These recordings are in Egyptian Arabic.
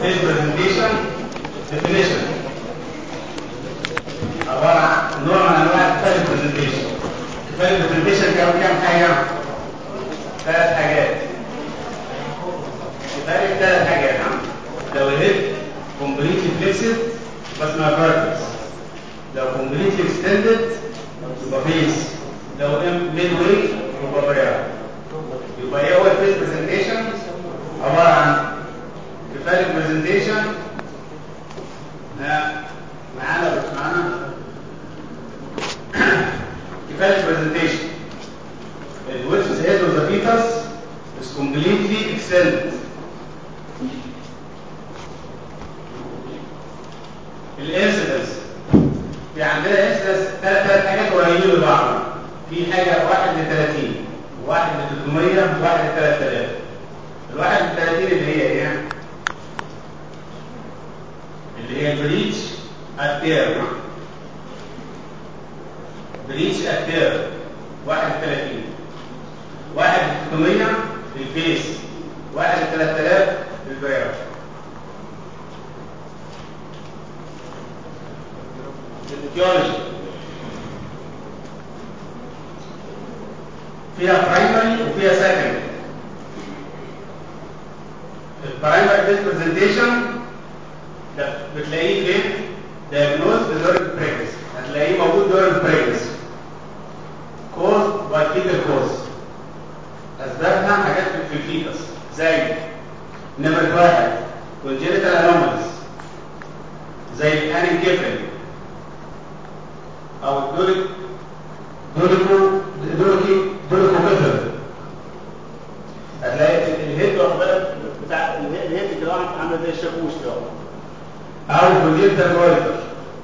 face presentation definition عبارة عن نوع من أنواع الكفاية برزنتيشن الكفاية برزنتيشن كام كام حاجة؟ ثلاث حاجات كفاية ثلاث حاجات ها لو الهيد كومبليتلي فليكسد بس ما فيرتكس لو كومبليتلي اكستندد يبقى فيس لو ميد واي يبقى بريال يبقى ايه هو الفيس برزنتيشن عبارة عن كفاية برزنتيشن معانا ولا مش معانا كفاية presentation in which the head of the fetus is completely extended الانسيدنس في عندنا انسيدنس ثلاث ثلاث حاجات قريبين لبعض في حاجة واحد ل 30 وواحد ل 300 وواحد ل 3000 الواحد ل 30 اللي هي ايه؟ اللي هي بريتش التير بريتش التير 31 واحد 600 في الفيس واحد 3000 في البرير الاتيولوجي فيها برايمري وفيها سكندري البرايمري بيس برزنتيشن ده بتلاقيه فين؟ diagnosed during pregnancy هتلاقيه موجود during pregnancy caused by fetal cause أسبابها حاجات في الفيتس زي نمرة واحد congenital anomalies زي الانكيفالي أو الدولك دولكو دولكي دولكوكيفال هتلاقي الهيد واخد بالك بتاع الهيد كده عامله زي الشاكوش كده او كونجنتال جويتر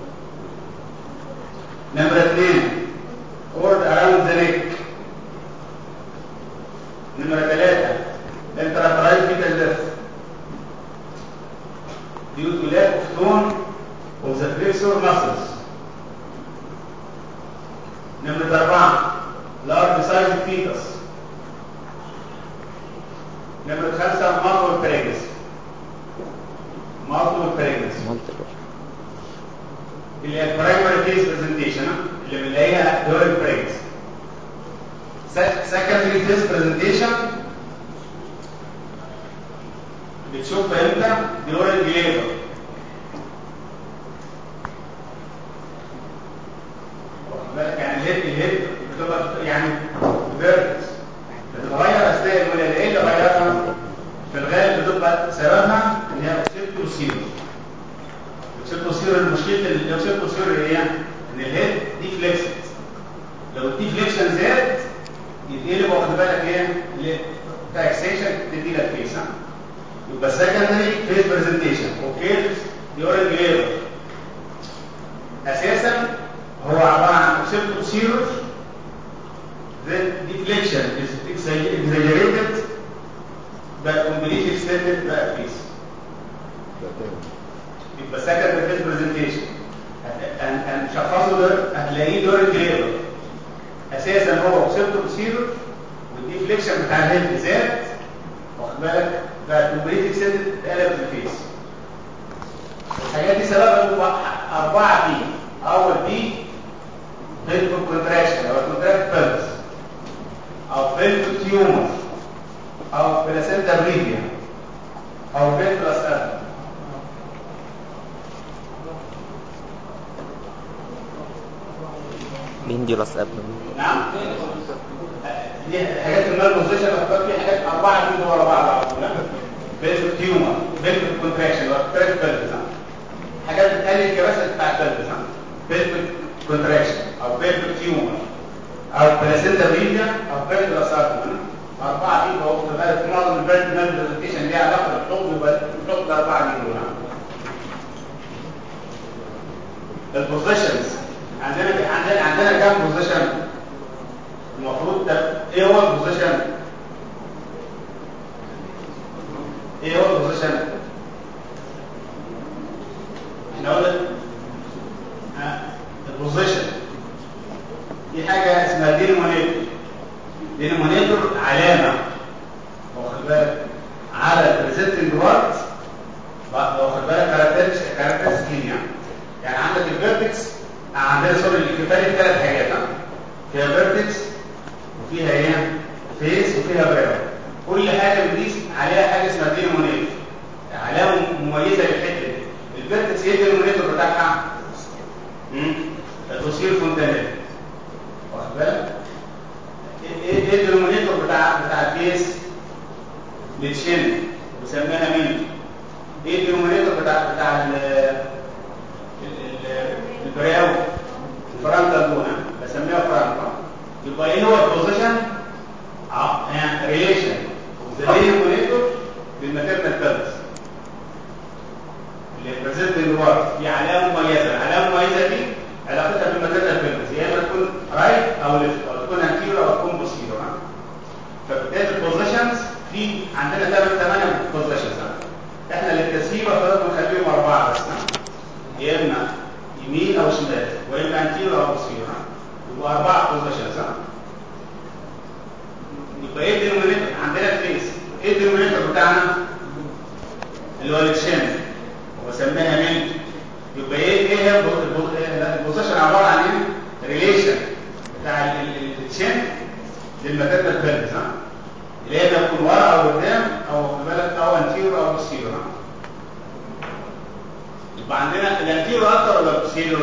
نمرة اثنين cord around the neck نمرة ثلاثة intraparietal fetal death due to lack of tone of the flexor muscles نمرة أربعة large size fetus نمرة خمسة multiple pregnancy multiple pregnancy اللي هي البرايمري كيس برزنتيشن اللي بنلاقيها during pregnancy secondary case presentation بتشوفها امتى during labor واخد بالك يعني الهيد الهيد بتبقى يعني فيرتكس بتتغير اثناء الولاده ايه اللي غيرها؟ في الغالب بتبقى سببها ان هي اوكسيتو سيرو اوكسيتو سيرو المشكله الاوكسيتو سيرو ايه؟ ان الهيد دي فليكسد لو الدي فليكشن زاد يتقلب واخد بالك ايه؟ تاكسيشن تدي لك فيس ها؟ يبقى secondary phase presentation occurs during labor اساسا هو عباره عن occipital serous then deflection is exaggerated but completely extended بقى فيس يبقى secondary phase presentation هنشخصه ده هتلاقيه during labor اساسا هو occipital serous والديفليكشن بتاع الهيد زاد واخد بالك بقى كومبليت اكستندد اتقلب في الفيس الحاجات دي سببها أربعة دي أول دي فيلتو كونتراكشن أو كونتراكت بلس أو فيلتو تيومر أو بلاسنتا بريفيا أو فيلتو أسأل بينديولاس ابنم نعم دي حاجات المال بوزيشن اختار فيها حاجات اربعه دي ورا بعض على طول بيلف تيومر بيلف كونتراكشن وكتريك بيلف حاجات بتقلل الكباسه بتاع البيلف بيلف كونتراكشن او بيلف تيومر او بلاسنتا بريفيا او بيلف لاسارتم اربعه دي بقى في بالك في معظم البيلف مال برزنتيشن ليها علاقه بالحب يبقى بتحط الاربعه دي دول البوزيشنز عندنا عندنا عندنا كام بوزيشن المفروض ده ايه هو البوزيشن ايه هو البوزيشن احنا قلنا ها البوزيشن دي حاجه اسمها دينومينيتور دينومينيتور علامه واخد بالك على البريزنتنج بارت by واخد بالك كاركترز كاركترز كتير يعني يعني عندك الفيرتكس عندنا سوري الكفايه ثلاث حاجات ها فيها فيرتكس وفيها ايه فيس وفيها براو كل حاجه بنقيس عليها حاجه اسمها دينومينيتور علامه مميزه للحته دي الفيرتكس ايه الدينومينيتور بتاعها امم التصوير فونتانيل واخد بالك ايه ايه الدينومينيتور بتاع بتاع الفيس التشين وسميها مين ايه الدينومينيتور بتاع بتاع البراو الفرنتال لون بسميها فرنتال يبقى ايه هو البوزيشن يعني ريليشن ذا دينومينيتور بالماتيرنال بيلز اللي بريزنتنج وورد في علامه مميزه العلامه المميزه دي علاقتها بالماتيرنال بيلز يا اما تكون رايت او ليفت او تكون انتيريور او تكون بوستيريور فبالتالي البوزيشنز في عندنا ثمان ثمانيه بوزيشنز احنا للتسهيل فضلنا نخليهم اربعه بس يا اما يمين او شمال واما انتيريور او بوستيريور يبقى اربعه بوزيشنز يبقى ايه الدينومينيتور عندنا الفيس ايه الدينومينيتور بتاعنا اللي هو التشين وسميها مين يبقى ايه ايه هي البوزيشن عباره عن ايه ريليشن بتاع التشين للماتيرنال بيلز ها اللي هي بتكون ورا او قدام او في بالك او انتيريور او بوستيريور يبقى عندنا الانتيريور اكتر ولا البوستيريور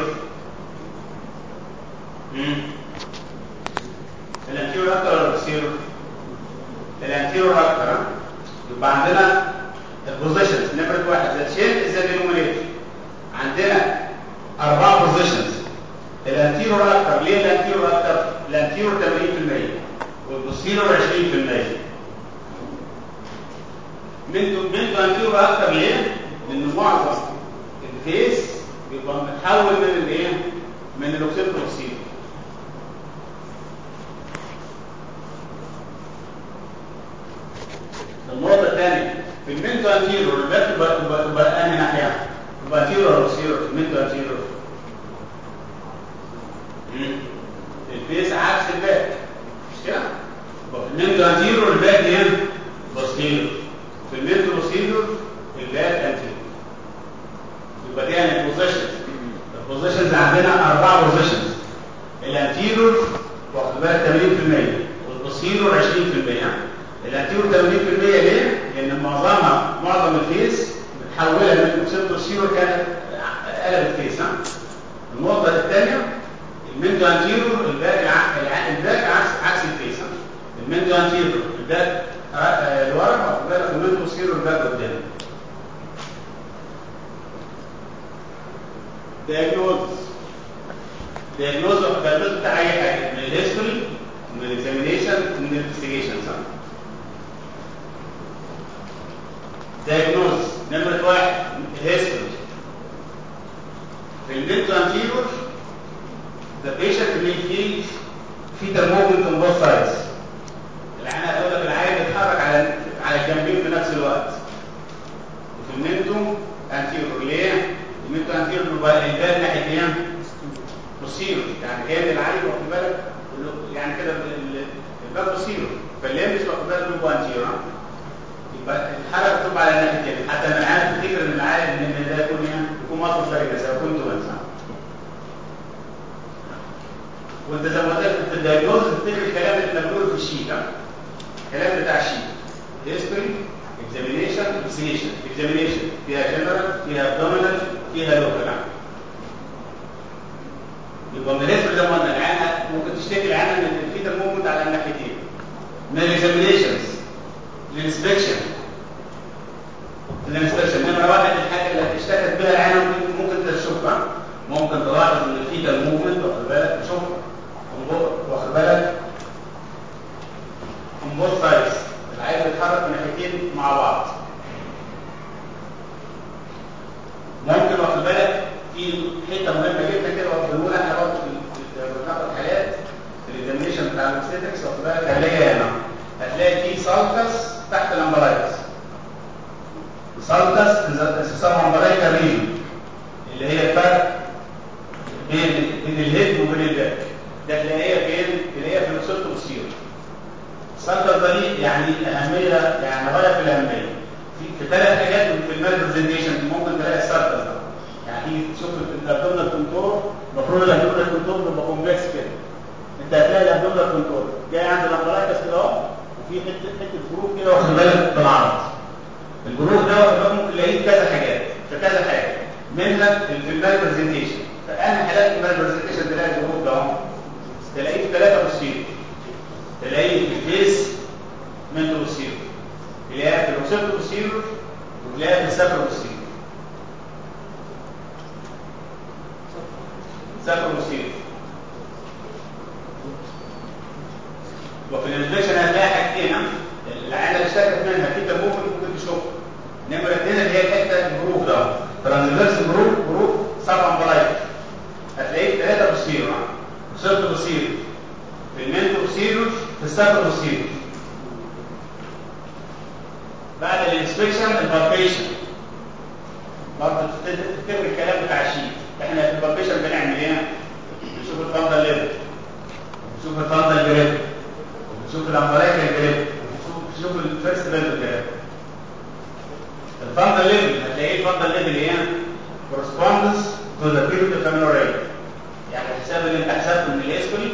امم الانتيريور اكتر ولا البوستيريور الانتيريور اكتر يبقى عندنا البوزيشنز نمره واحد ذا تشين از ذا دينومينيتور عندنا اربع بوزيشنز الانتيريور اكتر ليه الانتيريور اكتر الانتيريور 80% والبوستيريور 20% منتو منتو انتيريور اكتر ليه لان معظم الفيس بيبقى متحول من الايه من الاوكسيد بروكسيد النقطة الثانية في المنتو انتيريور الباك تبقى انهي ناحية؟ تبقى انتيريور ولا بوستيريور؟ المنتو انتيريور الفيس عكس الباك مش كده؟ يبقى في المنتو انتيريور الباك ايه؟ بوستيريور في المنتو بوستيريور الباك انتيريور يبقى دي يعني البوزيشنز البوزيشنز عندنا اربع بوزيشنز الانتيريور واخد بالك 80% والبوستيريور 20% الانتيريور 80% ليه؟ لان معظمها معظم الفيس متحوله من الاوكسيد بوستيريور كانت قلب الفيس ها النقطه الثانيه المندو انتيريور الباك الباك عكس عكس الفيس ها المندو انتيريور الباك لورا واخد بالك المندو بوستيريور الباك قدام diagnosis diagnosis diagnosis بتاع اي حاجه من الهيستوري من الاكزامينيشن من الانفستيجيشن صح diagnosis نمرة واحد الهيستوري في الميدو انتيريور the patient may feel fetal movement on both sides العين هتقول لك العين بيتحرك على على الجنبين في نفس الوقت وفي الميدو انتيريور ليه؟ الميدو انتيريور بيبقى الباب ناحيه ايه؟ بوستيريور يعني جاي العين واخد بالك يعني كده الباب بوستيريور فالليمبس واخد بالك بيبقى انتيريور يبقى الحركه بتبقى على الناحيتين حتى انا عارف تفتكر ان العالم ان ده يكون ايه؟ يكون مصر فريق سواء كنت مثلا وانت زي ما قلت لك في الدايجنوز تفتكر الكلام اللي احنا بنقوله في الشيت الكلام بتاع الشيت هيستوري اكزامينيشن انفستيجيشن اكزامينيشن فيها جنرال فيها ابدومينال فيها لوكال يبقى من الهيستوري زي ما قلنا العين ممكن تشتكي العين ان الفيتال موفمنت على الناحيتين من الاكزامينيشنز الانسبكشن الانسبكشن نمرة واحد الحاجة اللي اشتكت بها العين ممكن تشوفها ممكن تلاحظ ان في موفمنت واخد بالك تشوفها واخد بالك on both sides العين بتتحرك من ناحيتين مع بعض ممكن واخد بالك في حته مهمه جدا كده بنقول احنا برضه في بناخد حالات في الاكزامينشن بتاع الاوبستيتكس واخد بالك هنلاقي هنا هتلاقي في سالكس تحت الامبرايتس سالكس انسسام امبرايكا ريجن اللي هي الفرق بين بين الهيد وبين الباك ده تلاقيها فين؟ تلاقيها في الاوكسيتو بوستيريور السالكس ده ليه يعني اهميه يعني غايه في الاهميه في ثلاث حاجات في المال برزنتيشن تيجي تشوف الابدومينال كونتور المفروض الابدومينال كونتور بيبقى كومبلكس كده انت هتلاقي الابدومينال كونتور جاي عند الامبلايكس كده اهو وفي حته حته جروف كده واخد بالك بالعرض الجروف ده واخد بالك ممكن تلاقيه في كذا حاجات في كذا حاجه منها في المال برزنتيشن فانا حالات المال برزنتيشن تلاقي الجروف ده اهو تلاقيه في ثلاثه بوستير تلاقيه في الفيس منتو بوستير تلاقيها في الاوسيبتو بوستير وتلاقيها في السافر بوستير سافر بوستير وفي الانفكشن هتلاقي حاجتين العينه اللي اشتكت منها في تنبوه ممكن تشوفها نمرة اثنين اللي هي الحته الجروف ده ترانزفيرس جروف جروف سبع امبلايك هتلاقيه ثلاثه بوستير صرت بوستير في المنتو بوستير في السافر بوستير بعد الانسبكشن البالبيشن برضه تفتكر الكلام بتاع الشيت احنا في البالبيشن بنعمل ايه؟ بنشوف الفندل ليفل بنشوف الفندل جريب بنشوف الامبلايكا جريب بنشوف الفيرست ليفل جريب الفندل ليفل هتلاقيه الفندل ليفل ايه؟ corresponds to the period of amenorrhea يعني الحساب اللي انت حسبته من الاسكولي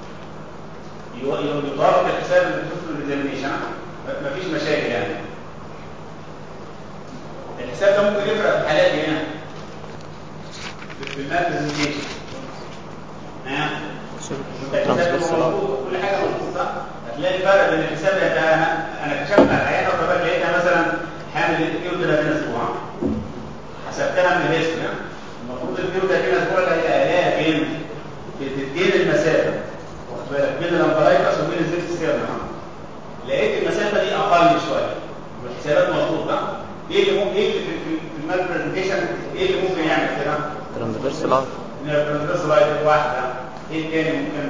يطابق الحساب اللي بتشوفه في الاكزامينيشن مفيش مشاكل يعني الحساب ده ممكن يفرق في حالات هنا في المال برزنتيشن ها الحساب مظبوط كل حاجه مظبوطه هتلاقي الفرق بين الحساب ده انا انا كشفت على العيانه وطبعا لقيتها مثلا حامل 32 اسبوع حسبتها من الهيستوري المفروض ال 32 اسبوع ده هيلاقيها فين؟ في تدين المسافه واخد بالك بين الامبلايكس وبين الزيت ستيرنا لقيت المسافه دي اقل شويه والحسابات مظبوطه ايه اللي ممكن ايه في, في, في المال برزنتيشن ايه اللي ممكن يعمل كده؟ ترانسفيرس لاين الترانسفيرس لاين واحده ايه تاني ممكن؟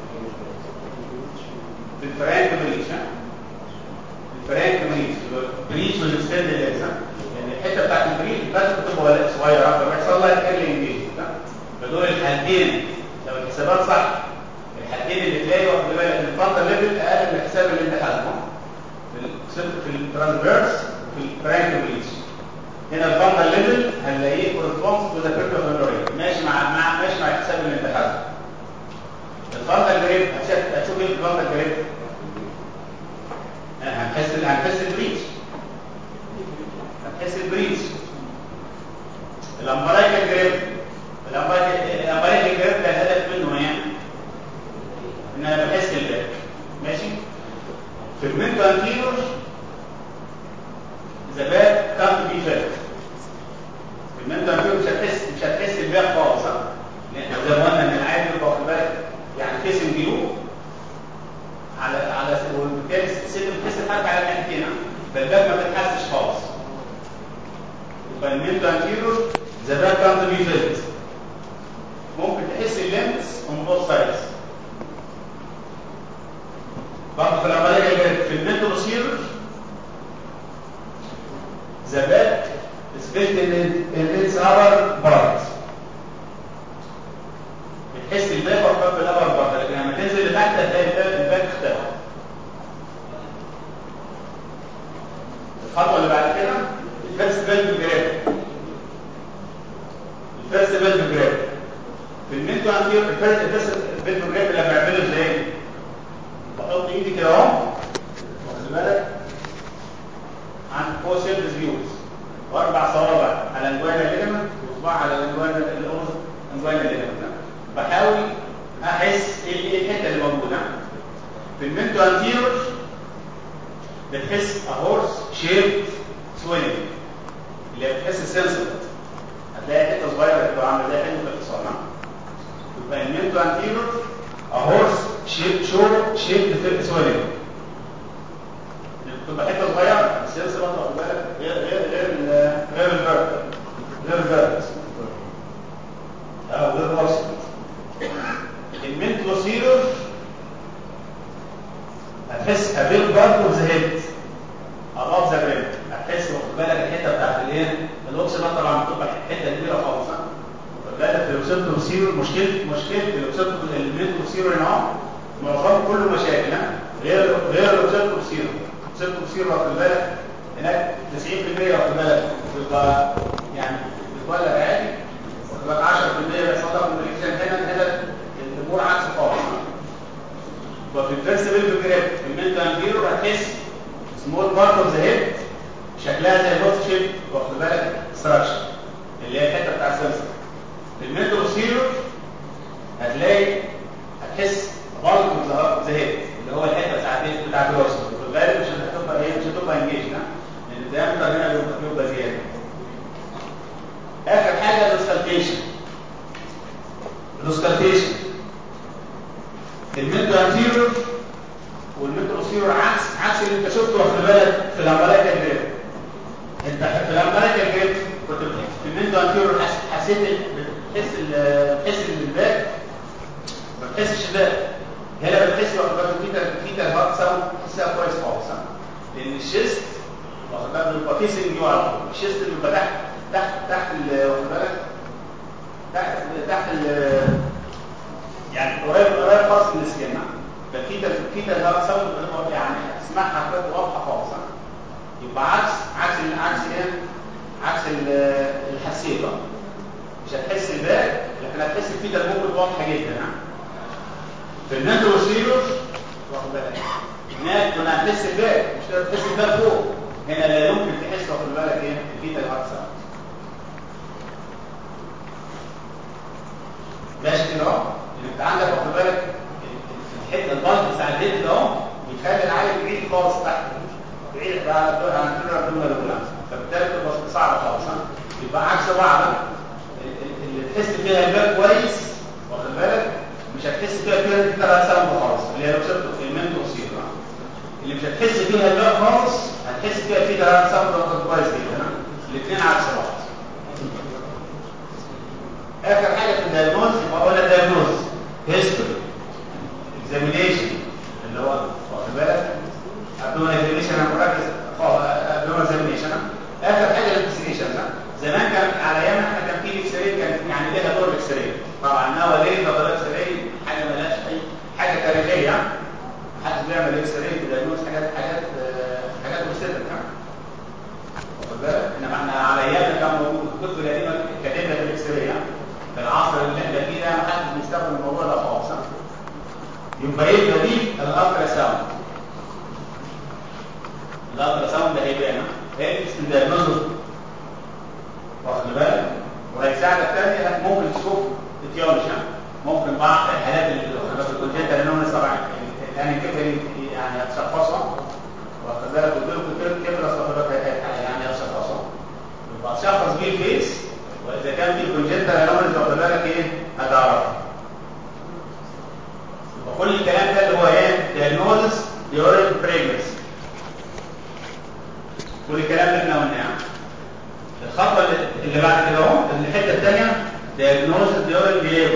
في الفرانك بريتش ها؟ الفرانك بريتش بريتش والاكستند لينس يعني الحته بتاعت البريتش بس بتبقى صغيره فبيحصل لها تقل انجيج فدول الحالتين لو الحسابات صح الحالتين اللي تلاقي واخد بالك ان الفانتا ليفل اقل من الحساب اللي انت حاسبه في الترانسفيرس وفي الفرانك بريتش هنا الفانتا ليفل هنلاقيه كورسبوندز تو ذا كيرف اوف ماشي مع مع ماشي مع الحساب اللي انت حاسبه الفانتا جريد هتشوف ايه الفانتا جريد هنحس هنحس البريتش هنحس البريتش الامبرايكا جريب الامبرايكا جريب ده الهدف منه ايه؟ ان انا بحس الباك ماشي؟ في المنتو انتيرور ذا باك كانت بي فيلت في المنتو انتيرور مش هتحس مش هتحس الباك خالص لان زي ما قلنا ان العين بيبقى واخد بالك يعني فيسنج يو على على وبالتالي الست بتحس الحركه على الناحيتين فالباك ما بتتحسش خالص يبقى المنتو انتيرور ذا باك كانت بي فيلت ممكن تحس الليمس اون بوث سايدز برضه في العمليه في المنتو بوسيرور ذا باك سبيشت ان اتس اور بارت بتحس الباك وقف في الابر بارت لكن لما تنزل لتحت هتلاقي الباك الباك اختفى الخطوه اللي بعد كده الفيرست فالف جراب الفيرست فالف جراب في المنتو انتير الفيرست فالف جراب لما اعمله ازاي بحط ايدي كده اهو واخد بالك عند فور سيلز فيوز واربع صوابع على انجوانا ليجمنت وصباع على انجوانا الاوز انجوانا ليجمنت بحاول احس ايه الحته اللي موجوده في المنتو انتيرور بتحس اهورس شيب سوينج اللي بتحس السنسور هتلاقي حته صغيره كده عامله زي حته الاتصال يبقى المنتو انتيرور اهورس شيب شو شيب سوينج بتبقى حته صغيره السنسور انت واخد بالك غير غير غير غير الفيرت غير الفيرت او غير الوسط المنتو سيرور هتحس ابيل بارت اوف ذا هيد above the brim هتحس واخد بالك الحته بتاعت الايه الاوكسجين طبعا بتبقى حته كبيره خالص واخد بالك في الاوكسيتو سيرور مشكله مشكله الاوكسيتو المنتو سيرور هنا اهو معظمه كله مشاكل ها غير غير الاوكسيتو سيرور الاوكسيتو سيرور واخد بالك هناك 90% واخد بالك بيبقى يعني بيتولد عادي سمول بارت اوف ذا هيد شكلها زي الهوت شيب واخد بالك ستراكشر اللي هي الحته بتاع السنسر في الميتروسيرور هتلاقي هتحس بالك اوف ذا هيد اللي هو الحته بتاعت ايه بتاعت الراس في الغالب مش هتبقى ايه مش هتبقى انجيج لان الدايمتر هنا بيبقى بيبقى زياده اخر حاجه الاوسكالتيشن الاوسكالتيشن الميدو انتيرور والميتروسيرور عكس عكس اللي انت شفته واخد بالك في الامبلايكا جريب انت في الامبلايكا جريب كنت في الميدو انتيرور حسيت بتحس بتحس الباك ما بتحسش الباك هنا بتحس واخد بالك في في تلهات ساوند تحسها كويس خالص لان الشيست واخد بالك بيبقى فيسنج يو على طول الشيست بيبقى تحت تحت تحت واخد بالك تحت تحت يعني قريب قريب خالص من السكن ففي في تلهات ساوند يعني تسمعها كده واضحه خالص يبقى عكس عكس عكس ايه عكس الحساسيه مش هتحس الباك لكن هتحس في تلمومه واضحه جدا في النيتروسيروس واخد بالك هناك كنا هنحس الباك مش تقدر تحس الباك فوق هنا لا يمكن تحس واخد بالك ايه في تلهات ساوند ماشي كده اهو انت عندك واخد بالك الحته البلد بتاع الهيد ده اهو بيخلي العالي بعيد خالص تحت بعيد بقى عن كده الدنيا الاولى فبالتالي بتبقى صعبه خالص يبقى عكس بعض اللي تحس فيها الباب كويس واخد بالك مش هتحس فيها فيها كده سلام خالص اللي هي لو شفت في المنتوسير اللي مش هتحس فيها الباب خالص هتحس فيها في ده سلام كويس جدا الاثنين عكس بعض اخر حاجه في الدايجنوز يبقى قلنا الدايجنوز هيستوري اكزامينيشن اللي هو واخد بالك ابدومين اكزامينيشن انا مركز ابدومين اكزامينيشن اخر حاجه الانفستيجيشن زمان كان على ايامنا احنا كان في اكس راي كان يعني ليها دور الاكس راي طبعا انها ليه نظريه اكس راي حاجه مالهاش اي حاجه تاريخيه محدش بيعمل اكس راي في دايجنوز حاجات حاجات حاجات بسيطه واخد بالك انما احنا على ايامنا كان موجود الكتب القديمه كاتبه في الاكس راي في العصر اللي احنا فيه ده ما حدش بيستخدم الموضوع ده خالص يبقى ايه البديل الالترا ساوند الالترا ساوند هيبان هي اسم الدايجنوز واخد بالك وهيساعدك تاني انك ممكن تشوف اتيولوجي ممكن بعض الحالات اللي الكونجنتال انوميس طبعا يعني كيف يعني هتشخصها واخد بالك قلت لكم كيف يعني هتشخصها يبقى تشخص بيه الفيس واذا كان في كونجنتال انوميس واخد بالك ايه هتعرفها وكل الكلام ده اللي هو ايه دايجنوزس ديورال بريجنس كل الكلام اللي احنا قلناه الخطوه اللي بعد كده اهو الحته الثانيه دايجنوزس ديورال ليبر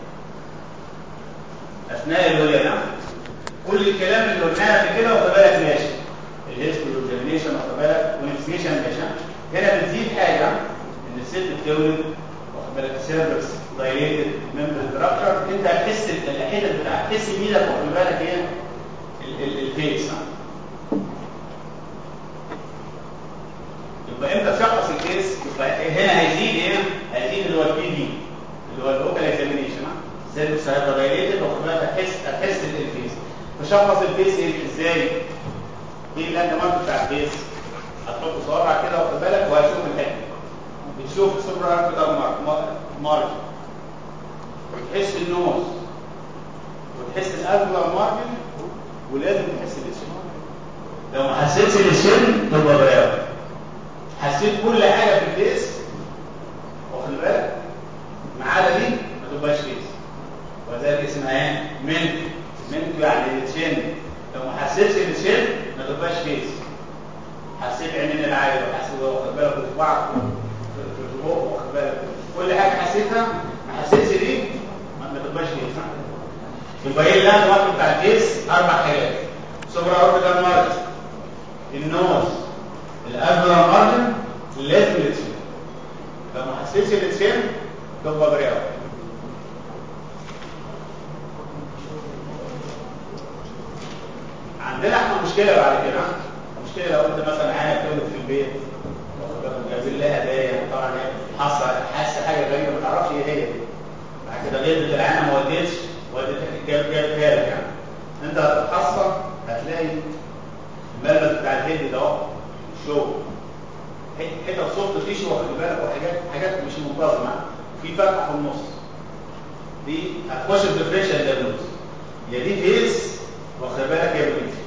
اثناء الولاده كل الكلام اللي قلناه قبل كده واخد بالك ماشي الهيستوري والاكزامينشن واخد بالك والانفستيجيشن ماشي هنا بتزيد حاجه ان الست بتولد واخد بالك السيرفكس دايليتد ممبر ستراكشر انت هتحس الحتت بتاعت تحس بايدك واخد بالك ايه الفيس يبقى امتى تشخص الكيس يبقى هنا هيزيد ايه هيزيد اللي هو البي دي اللي هو اللوكال اكزامينشن سيرفكس هيبقى دايليتد واخد بالك هتحس هتحس الفيس تشخص الفيس ايه ازاي ايه اللاند مارك بتاع الفيس هتحط صوابعك كده واخد بالك وهتشوف الحته بتشوف السوبر اركتر مارك وتحس النوز وتحس الالفولار مارجن ولازم تحس الاسم لو ما حسيتش الاسم تبقى براوي حسيت كل حاجه في الفيس واخد بالك ما عدا دي ما تبقاش فيس وذلك اسمها ايه منت منت يعني التشن لو ما حسيتش التشن ما تبقاش فيس حسيت عينين العين وحسيت واخد بالك وصباعك في الفوق واخد بالك كل حاجه حسيتها ما حسيتش دي ما تبقاش فيس يبقى ايه اللي الوقت بتاع الفيس اربع حاجات سوبرا اوربيتال مارجن النوز الالفولار مارجن لازم التشن لو ما حسيتش التشن تبقى بريئه عندنا احنا مشكله بعد كده مشكله لو انت مثلا قاعد تولد في البيت جايبين لها هدايا طبعا هي حاسه حاسه حاجه غريبه ما تعرفش ايه هي دي بعد كده غير العينه ما وديتش وديتك جاب جابها لك يعني انت هتتحصل هتلاقي الملبس بتاع الهيد ده اهو شو حته سوفت تيشو واخد بالك وحاجات حاجات مش منتظمه في فتحه في النص دي هتخش في ديفرنشال دايجنوز يا دي فيس واخد بالك يا بريد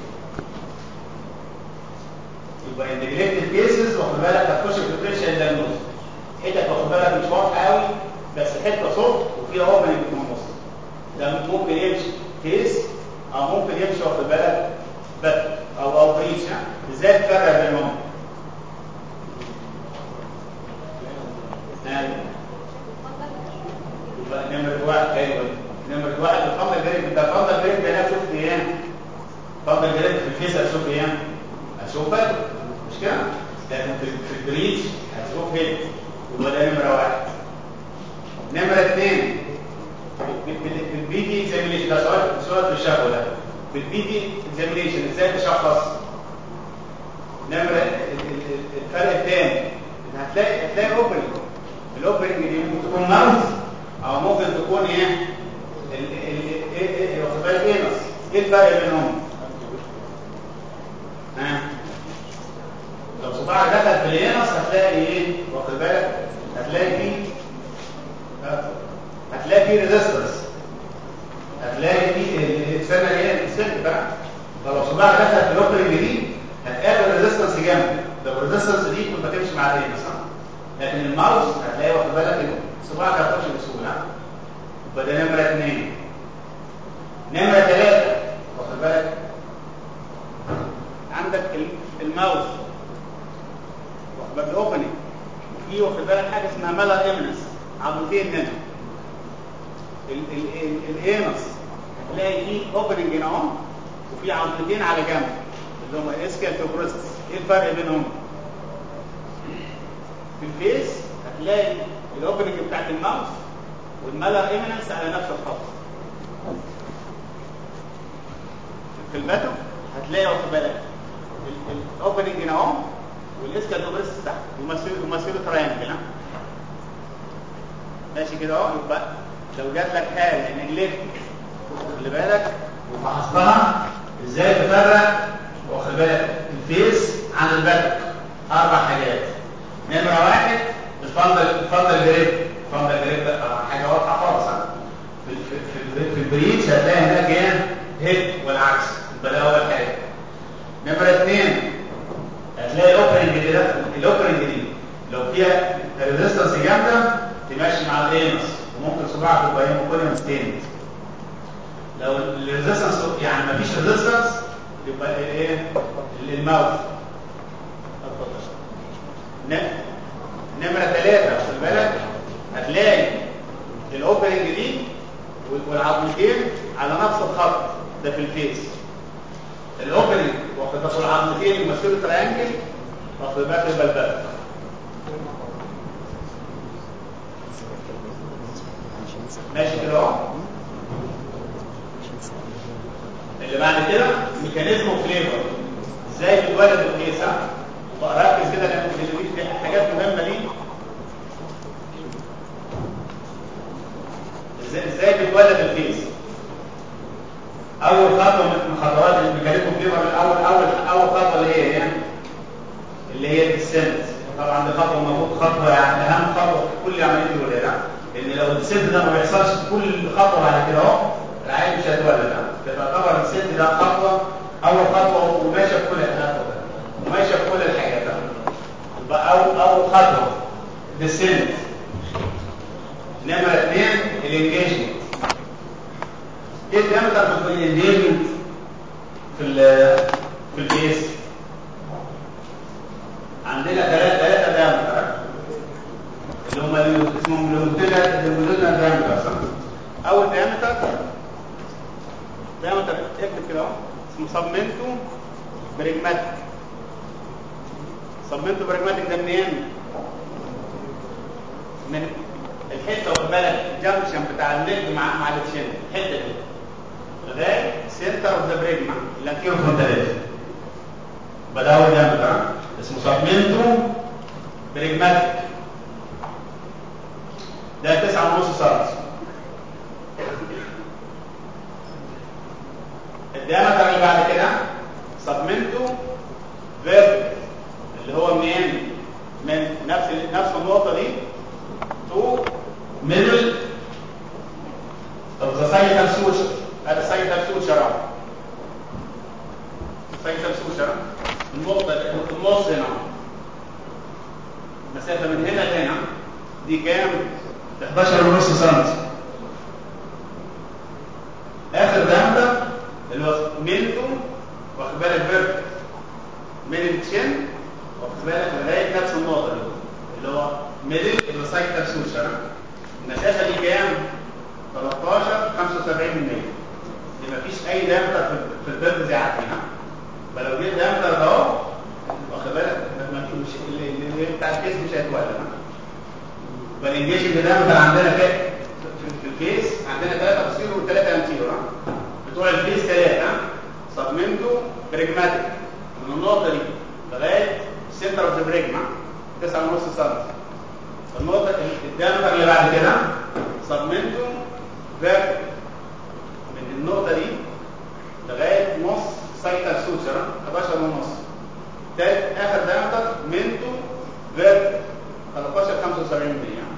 يبقى النجلكتد كيسز واخد بالك هتخش في ديفرنشال دايجنوز حتت واخد بالك مش واضحه قوي بس حته سوفت وفيها اوبننج في النص ده ممكن يمشي كيس او ممكن يمشي واخد بالك بت او او بريتش يعني ازاي تفرق بينهم؟ يبقى نمرة واحد ايوه نمرة واحد الفضل جريد انت الفضل جريد ده انا شفت ايه؟ فضل جريد في الفيس هتشوف ايه؟ هتشوف بدر مش كده؟ لكن في في البريتش هتشوف هيد يبقى ده نمرة واحد نمرة اثنين في البي دي اكزامينيشن ده سؤال سؤال في الشفوي ده في البي دي اكزامينيشن ازاي تشخص؟ نمرة الفرق الثاني هتلاقي هتلاقي اوبننج الاوبننج دي ممكن تكون ماوس او ممكن تكون ايه واخد بالك ايه نص ايه الفرق بينهم ها لو صباعك دخل في اليانس هتلاقي ايه واخد بالك هتلاقي فيه هتلاقي فيه ريزيستنس هتلاقي فيه استنى ايه السلك بقى فلو صباعك دخل في الاوبننج دي هتقابل ريزيستنس جامد لو الريزيستنس دي كنت هتمشي مع اليانس لكن الماوس هتلاقيه واخد بالك كده صباعك هتخش بسهوله يبقى ده نمره اثنين نمره ثلاثه واخد بالك عندك الماوس واخد بالك الاوبننج وفي واخد بالك حاجه اسمها مالا ايمنس عضلتين هنا الانس هتلاقي فيه اوبننج هنا اهو وفي عضلتين على جنب اللي هم اسكال توبروستس ايه الفرق بينهم؟ في الفيس هتلاقي الاوبننج بتاعت الماوس والمالر ايمنس على نفس الخط في الباتو هتلاقي واخد بالك الاوبننج هنا اهو والاسكال توبروستس تحت يمثلوا يمثلوا تراينجل ماشي كده اهو يبقى لو جات لك حاله نجلكت خلي بالك وفحصتها ازاي تفرق واخد بالك الفيس عن الباتو اربع حاجات نمرة واحد الفندل الفندل جريب الفندل جريب ده حاجة واضحة خالص في في في البريتش هتلاقي هناك ايه هيد والعكس يبقى ده أول حاجة نمرة اثنين هتلاقي الاوبننج دي ده الاوبننج دي لو فيها ريزيستنس جامدة تمشي مع الانس وممكن صباعك يبقى هيموكوليوم ستيند لو الريزيستنس يعني مفيش ريزيستنس يبقى ايه الماوث نمرة ثلاثة خد بالك هتلاقي الاوبننج دي والعظمتين على نفس الخط ده في الفيس الاوبننج واخد بالك العظمتين يمثلوا تريانجل واخد بالك البلبل ماشي كده اهو اللي بعد كده ميكانيزم فليفر ازاي بيتولد الكيس ها ركز كده لان في حاجات مهمه دي ازاي ازاي بيتولد الفيس اول خطوه من خطوات الميكانيزم فليفر الاول اول اول خطوه اللي هي يعني اللي هي الديسنت طبعا دي خطوه المفروض خطوه يعني اهم خطوه في كل عمليه الولاده لان لو الديسنت ده ما بيحصلش في كل خطوه بعد كده اهو العيل مش هيتولد فتعتبر الديسنت ده خطوه اول خطوه وماشيه في كل الخطوه وماشيه في كل الحاجات يبقى اول اول خطوه ديسنت نمره اثنين الانجيجمنت ايه الدايمتر بتكون الانجيجمنت في ال في البيس عندنا ثلاثة ثلاثة دايمتر اللي هم اللي اسمهم لونجيتودينال لونجيتودينال دايمتر اول دايمتر دايمتر اكتب كده اهو اسمه سبمنتو بريجماتيك سبمنتو بريجماتيك ده منين؟ من الحته واخد بالك الجنكشن بتاع الليد مع مع التشين الحته دي لغايه سنتر اوف ذا بريجما الانتيرو فونتاليز يبقى ده اول دايمتر اسمه سبمنتو بريجماتيك ده 9 ونص سم الديامتر اللي بعد كده سبمنتو النقطه دي تو ميدل of the sagittal suture هذا sagittal suture اهو sagittal suture النقطه في النص هنا المسافه من هنا لهنا دي كام 11 ونص سم اخر دامتر اللي هو منتو واخد بالك فيرت من التشن واخد بالك لغايه نفس النقطه دي اللي هو ميدل اللي هو سايكتال سوشر المسافه دي كام 13 75 من 100 دي مفيش اي دامتر في البيرد زي عندنا فلو جيت دامتر ده اهو واخد بالك ما فيش اللي بتاع الكيس مش هيتولد فالانجيشن دامتر عندنا كام في الكيس عندنا 3 بصير و3 انتيرو بتوع الكيس 3 سبمنتو بريجماتيك من النقطه دي لغايه سنتر اوف ذا بريجما 9.5 سم النقطه الدامتر اللي بعد كده سبمنتو فيرتيكال من النقطه دي لغايه نص سايتال سوتشر 11 ونص تالت اخر دامتر منتو فيرتيكال 13 75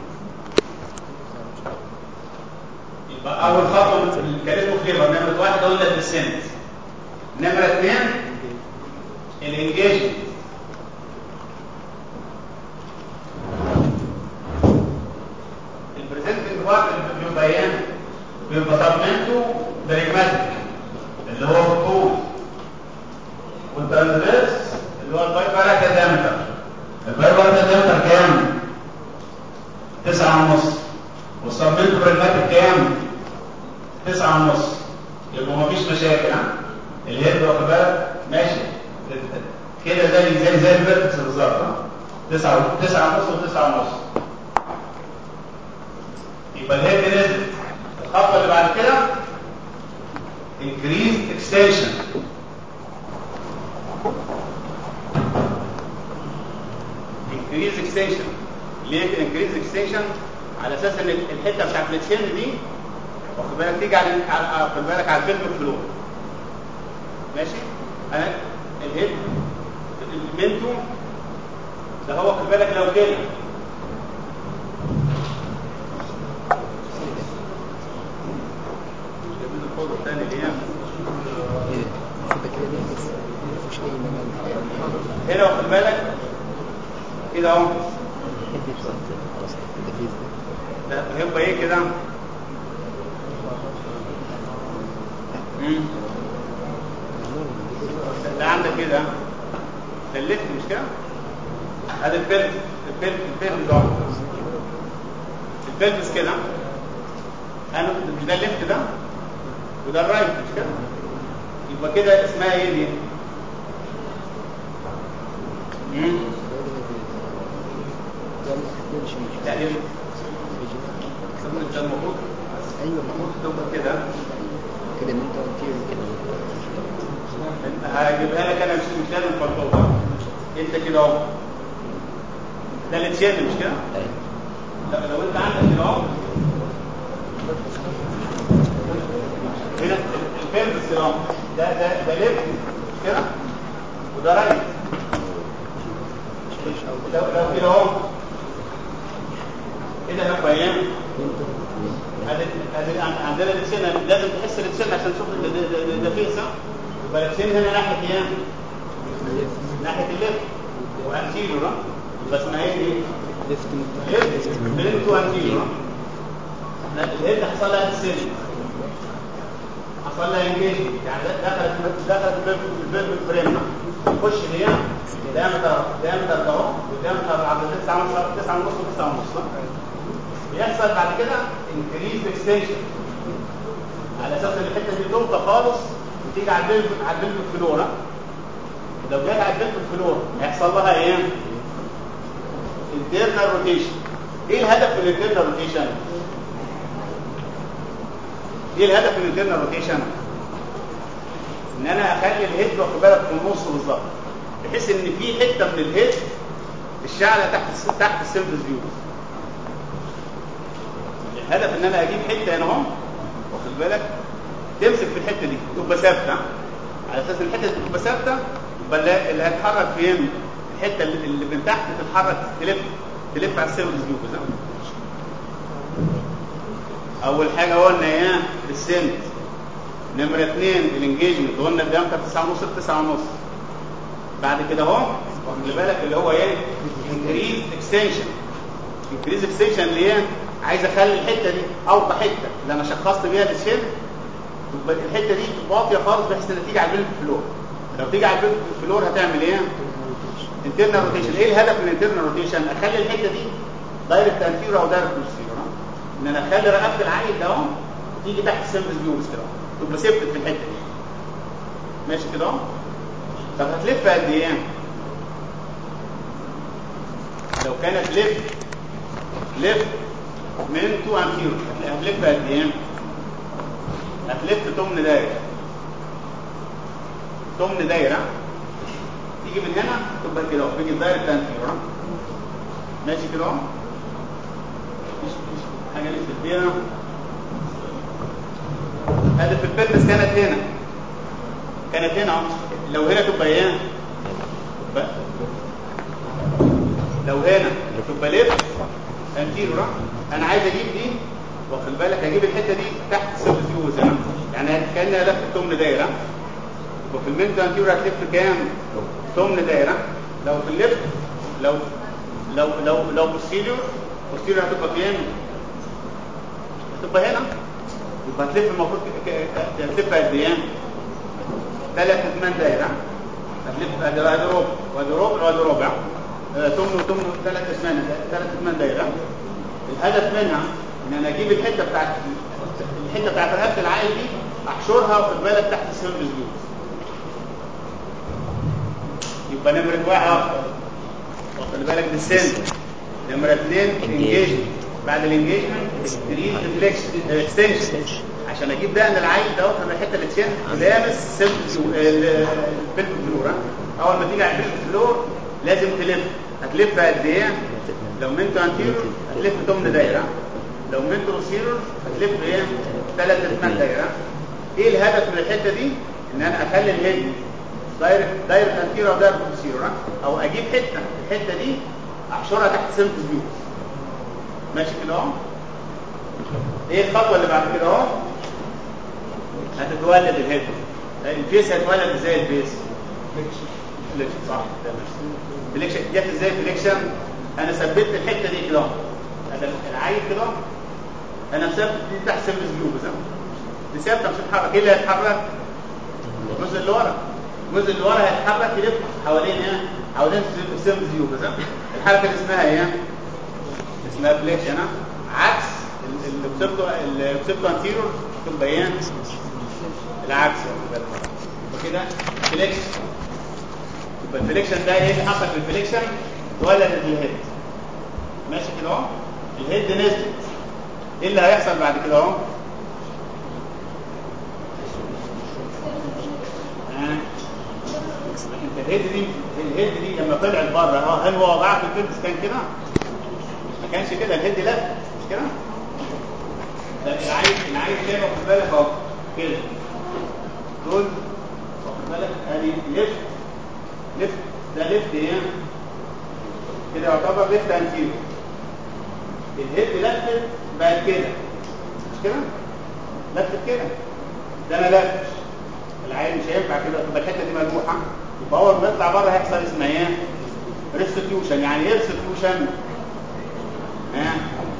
يبقى اول خطوه من الكاريزمو فليفر نمره واحد قلنا الديسنت نمره اثنين الانجيجمنت البريزنتنج بارت اللي بيبقى ايه بيبقى سبمنتو بريجماتيك اللي هو الطول والترانزفيرس اللي هو الباي باراتا دامتر الباي باراتا دامتر كام؟ تسعة ونص والسبمنتو بريجماتيك كام؟ تسعة ونص يبقى مفيش مشاكل ها الهيد واخد بالك ماشي كده زي زي زي الفيرتكس بالظبط ها تسعة تسعة ونص وتسعة ونص يبقى الهيد نزلت الخطوة اللي بعد كده increased extension increased extension ليه increased extension على اساس ان الحته بتاعت التشين دي واخد بالك تيجي على واخد بالك على الفيلم فلو ماشي انا الهيد المنتو ده هو خد بالك لو كده جايبين الفوضى الثاني اللي هي هنا واخد بالك كده اهو ده هيبقى ايه كده ده عندك كده ده الليفت مش كده هذا البيلف البيلف البيلف ده البيلفس كده انا مش ده الليفت ده وده الرايت مش كده يبقى كده اسمها ايه دي امم لا دي ده المفروض ايوه المفروض تبقى كده كده من انت كده هجيبها لك انا مش مش لازم فلتوها انت كده اهو ده اللي تشيل مش كده؟ ايوه لا لو انت عندك كده اهو هنا البيرفس كده اهو ده ده ده ليفت مش كده؟ وده رايت لو لو كده اهو كده هيبقى ايه؟ هذا هذا عندنا التسين لازم تحس التسين عشان تشوف ده ده ده, ده فيه صح؟ يبقى التسين هنا ناحيه ايه؟ ناحيه الليفت وانتيرو ها؟ يبقى اسمها ايه دي؟ ليفت ليفت بلينك وانتيرو ها؟ الهيد حصل لها تسين حصل لها انجيجمنت يعني دخلت دخلت البيرفكت فريم تخش هي دايمتر دايمتر ده اهو ودايمتر عند 9 ونص 9 ونص و9 ونص بيحصل بعد كده انكريز اكستنشن على اساس ان الحته دي توطى خالص وتيجي على البلف على البلف فلورا لو جت على البلف فلور هيحصل لها ايه؟ انترنال روتيشن ايه الهدف من الانترنال روتيشن؟ ايه الهدف من الانترنال روتيشن؟ ان انا اخلي الهيد واخد بالك في النص بالظبط بحيث ان في حته من الهيد الشعله تحت تحت السيلفس فيو الهدف ان انا اجيب حته هنا اهو واخد بالك تمسك في الحته دي تبقى ثابته على اساس ان الحته دي تبقى ثابته يبقى اللي هيتحرك فين؟ الحته اللي من تحت تتحرك تلف تلف على السيرفس فيوز اول حاجه قلنا ايه السنت نمره اثنين الانجيجمنت قلنا الديامتر 9 ونص 9 ونص بعد كده اهو خلي بالك اللي هو ايه انكريز اكستنشن انكريز اكستنشن اللي ايه عايز اخلي الحته دي اوطى حته اللي انا شخصت بيها السن تبقى الحته دي واطيه خالص بحيث انها تيجي على البلد فلور لو تيجي على البلد فلور هتعمل ايه انترنال روتيشن ايه الهدف من الانترنال روتيشن اخلي الحته دي دايركت انتيرو او دايركت بوستيرو ان انا اخلي رقبه العيل ده اهو تيجي تحت السيرفس فيوز كده تبقى ثبتت في الحته دي ماشي كده اهو طب هتلف قد ايه لو كانت لف لف من تو انتيرو هتلف قد ايه هتلف تمن دايره تمن دايره تيجي من هنا تبقى كده اهو تيجي دايركت انتيرو ماشي كده اهو مفيش مفيش حاجه لسه كبيره هذا في البلبس كانت هنا كانت هنا اهو لو هنا تبقى ايه تبقى لو هنا تبقى لف انتيرو انا عايز اجيب دي واخد بالك اجيب الحته دي تحت السيرفس فيوز يعني يعني كانها لفه تمن دايره وفي المنت انتيرو هتلف كام تمن دايره لو في الليفت لو لو لو لو بوستيريور بوستيريور هتبقى فين هتبقى هنا يبقى هتلف المفروض هتلف قد ايه ثلاث ثمان دايره هتلف ادي ادي ربع وادي ربع وادي ربع ثمن وثمن ثلاث ثمان ثلاث ثمان دايره الهدف منها ان انا اجيب الحته بتاعت الحته بتاعت رقبه العائل دي احشرها واخد بالك تحت السيرفس فيوز يبقى نمره واحد واخد بالك دي السن نمره اثنين انجيجمنت بعد الانجيجمنت ستريت ريفلكشن اكستنشن عشان اجيب ده ان العيل ده واخد الحته اللي تشن لامس السيرفس البلف فلور اول ما تيجي على البلف فلور لازم تلف هتلف قد ايه لو منتو انتيرور هتلف تمن دايره لو منتو روسيرور هتلف ايه ثلاث ثمان دايره ايه الهدف من الحته دي ان انا اخلي الهيد دايركت دايركت انتيرور او دايركت روسيرور او اجيب حته الحته دي احشرها تحت سيرفس فيو ماشي كده اهو ايه الخطوه اللي بعد كده اهو هتتولد الهيد الفيس هيتولد ازاي الفيس فليكشن صح فليكشن جت ازاي فليكشن انا ثبت الحته دي كده انا العين كده انا مثبت دي تحت سيرفس فيو بس دي ثابته مش هتتحرك ايه اللي هيتحرك الجزء اللي ورا الجزء اللي ورا هيتحرك يلف حوالين ايه حوالين سيرفس فيو بس الحركه اللي اسمها ايه اسمها فليكشن عكس البسيبتو البسيبتو انتيرور تبقى ايه العكس يبقى كده فليكشن يبقى الفليكشن ده ايه اللي حصل في الفليكشن اتولد الهيد ماشي كده اهو الهيد نزلت ايه اللي هيحصل بعد كده اهو انت الهيد دي الهيد دي لما طلعت بره اه هل هو وضعها في الفيلمس كان كده ما كانش كده الهيد لف مش كده ده العين العين شايفه خد بالك اهو كده دول واخد بالك ادي ليفت ليفت ده ليفت ايه كده يعتبر ليفت انتيريور الهيد لفت بقت كده مش كده لفت كده ده ما لفتش العين مش هينفع كده تبقى الحته دي مجروحه يبقى اول ما يطلع بره هيحصل اسمها ايه ريستيوشن يعني ايه ريستيوشن ها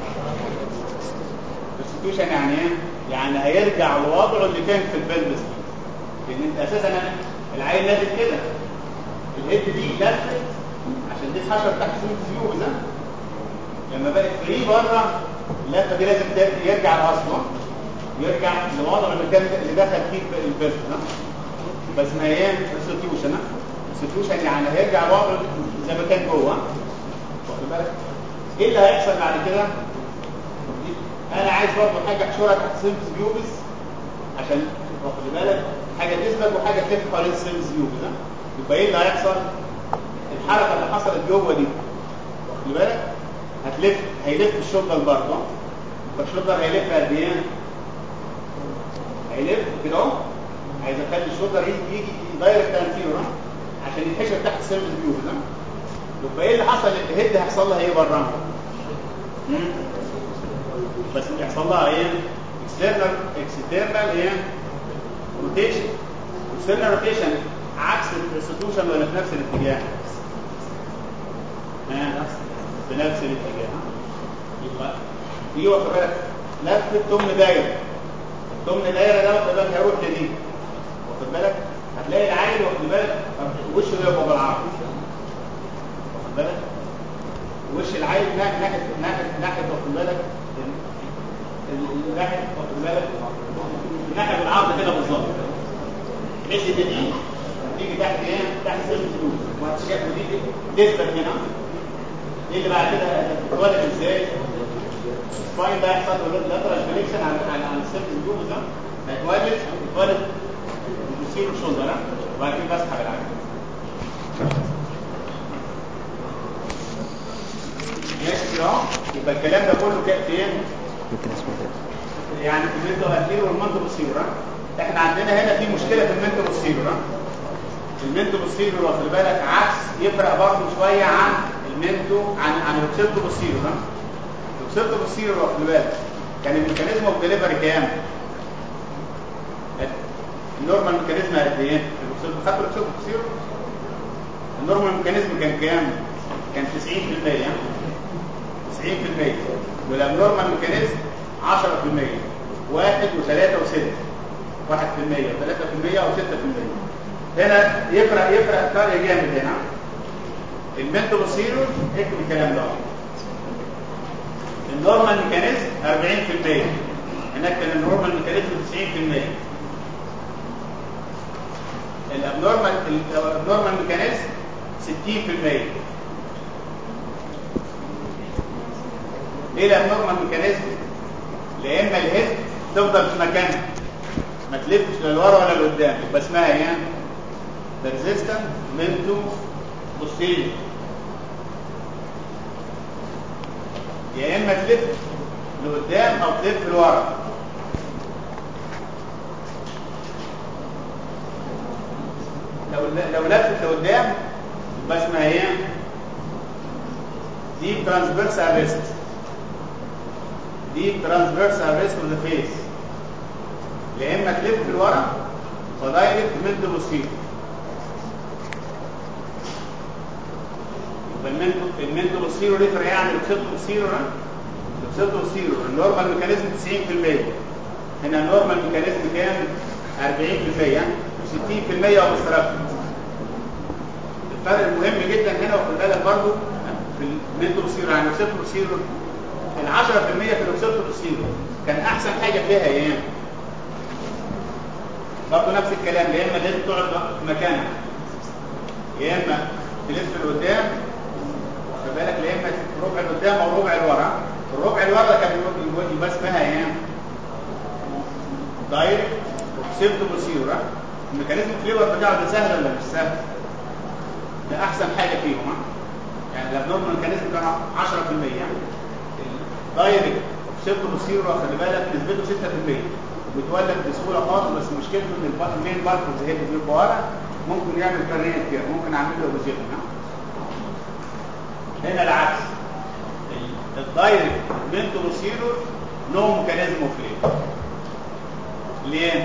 ريستيوشن يعني ايه يعني هيرجع لوضعه اللي كان في البلبس لان انت اساسا العين نازل كده الهيد دي لفت عشان دي اتحشر تحت سوق فيو ده لما بقت فري بره اللفه دي لازم يرجع لاصله يرجع لوضعه اللي كان اللي دخل فيه البرد ده بس ما هي ريستيوشن ريستيوشن يعني هيرجع لوضعه زي ما كان جوه واخد بالك ايه اللي هيحصل بعد كده انا عايز برضه حاجه احشرها تحت سيرفس بيوبس عشان واخد بالك حاجه تثبت وحاجه تلف حوالين السيرفس بيوبس ده يبقى ايه اللي هيحصل الحركه اللي حصلت جوه دي واخد بالك هتلف هيلف الشولدر برضه فالشولدر هيلف قد ايه هيلف كده اهو عايز اخلي الشولدر يجي يجي دايركت انتيرور عشان يتحشر تحت السيرفس فيو ده يبقى ايه اللي حصل الهيد هيحصل لها ايه بره بس يحصل لها ايه اكسترنال اكسترنال ايه روتيشن اكسترنال روتيشن عكس الريستيتيوشن ولا في نفس الاتجاه ها بنفس الاتجاه يبقى دي واخد بالك لفه تمن دايره التمن دايره ده واخد بالك هيروح لدي واخد بالك هتلاقي العيل واخد بالك وشه يبقى بالعرض واخد بالك وش العيل ناحيه ناحيه ناحيه ناحيه واخد بالك الناحيه واخد بالك الناحيه بالعرض كده بالظبط بحيث ان دي تيجي تحت ايه تحت سن الفلوس وهتشكل ودي تثبت هنا ايه اللي بعد كده هتتولد ازاي السباين ده يحصل له لاترال فليكشن على على على السيرفس فيو ده هيتولد هيتولد بيصير شولدر ها وبعد كده بسحب العين ماشي كده اهو يبقى الكلام ده كله كان فين؟ ممكن اسمه كده يعني في المنتو انتيرو والمنتو بوستيرو احنا عندنا هنا في مشكله في المنتو بوستيرو المنتو بوستيرو واخد بالك عكس يفرق برضه شويه عن المنتو عن عن الروكسيتو بوستيرو الروكسيتو بوستيرو واخد بالك كان الميكانيزم اوف ديليفري كام؟ النورمال ميكانيزم قد ايه؟ الروكسيتو خدت الروكسيتو بوستيرو النورمال ميكانيزم كان كام؟ كان 90% 90% والابنورمال ميكانيزم 10% واحد وثلاثة وستة واحد في المية وثلاثة في المية أو ستة في المية هنا يفرق يفرق فرق جامد هنا المنتو بصيرو اكتب الكلام ده النورمال ميكانيزم 40% هناك كان النورمال ميكانيزم 90% الابنورمال الابنورمال ميكانيزم 60% ليه الابنورمال ميكانيزم لا اما الهيد تفضل في مكانها ما تلفش لا لورا ولا لقدام يبقى اسمها ايه persistent منتو posterior يا اما تلف لقدام او تلف لورا لو لو لفت لقدام يبقى اسمها ايه deep transverse arrest deep transverse arrest of the face يا اما تلف لورا فدايركت منتو بوستيريور يبقى المنتو المنتو بوستيريور يفرق ايه عن الاوكسيتو بوستيريور الاوكسيتو بوستيريور النورمال ميكانيزم 90% هنا النورمال ميكانيزم كام 40% يعني 60% اوبستراكشن الفرق المهم جدا هنا وخد بالك برضه في المنتو بوستيريور عن الاوكسيتو بوستيريور ال 10% في الاوكسيتو بوستيريور كان احسن حاجه فيها ايه برضه نفس الكلام يا اما لازم تقعد في مكانك يا اما تلف لقدام واخد بالك يا اما ربع لقدام او ربع لورا الربع لورا ده كان يبقى اسمها ايه دايركت سيبتو بوسيورا الميكانيزم فليبر بتاعه ده سهل ولا مش سهل ده احسن حاجه فيهم ها يعني الابنورمال ميكانيزم كان 10% يعني الدايركت سيبتو بوسيورا خلي بالك نسبته 6% بيتولد بسهوله خالص بس مشكلته ان المين بالكوز هي اللي بيبقى ورا ممكن يعمل كارنيه كتير ممكن اعمل له اوبجيكشن هنا العكس الدايركت منتو بوسيرور نو ميكانيزم اوف ليه ليه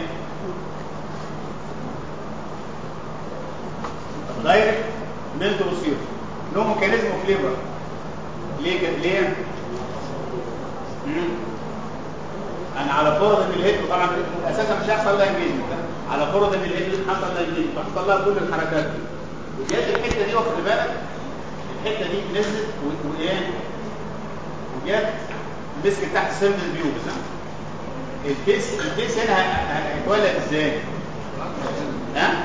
الدايركت منتو بوسيرور نو ميكانيزم اوف ليبر ليه كده ليه مم. انا على فرض ان الهيد طبعا اساسا مش هيحصل لها انجيجمنت على فرض ان الهيد حصل لها انجيجمنت حصل لها كل الحركات دي وجات الحته دي واخد بالك الحته دي نزلت وايه وجات مسكت تحت سن البيو بس الفيس الفيس هنا هيتولد ازاي؟ ها؟